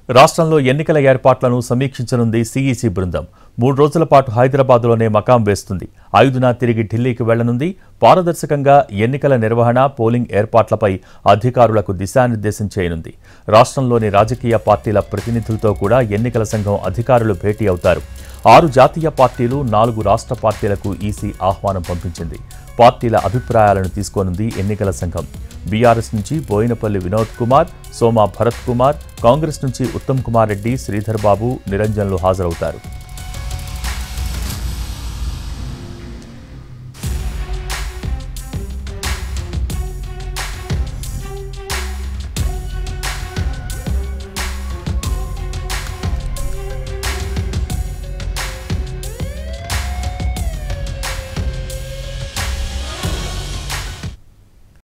రాష్ట్రంలో ఎన్నికల ఏర్పాట్లను సమీక్షించనుంది సీఈసీ బృందం మూడు రోజుల పాటు హైదరాబాద్లోనే మకాం వేస్తుంది ఐదున తిరిగి ఢిల్లీకి వెళ్లనుంది పారదర్శకంగా ఎన్నికల నిర్వహణ పోలింగ్ ఏర్పాట్లపై అధికారులకు దిశానిర్దేశం చేయనుంది రాష్ట్రంలోని రాజకీయ పార్టీల ప్రతినిధులతో కూడా ఎన్నికల సంఘం అధికారులు భేటీ అవుతారు ఆరు జాతీయ పార్టీలు నాలుగు రాష్ట్ర పార్టీలకు ఈసీ ఆహ్వానం పంపించింది పార్టీల అభిప్రాయాలను తీసుకోనుంది ఎన్నికల సంఘం బీఆర్ఎస్ నుంచి బోయినపల్లి వినోద్ కుమార్ సోమా భరత్ కుమార్ కాంగ్రెస్ నుంచి ఉత్తమ్ కుమార్ రెడ్డి శ్రీధర్ బాబు నిరంజన్లు హాజరవుతారు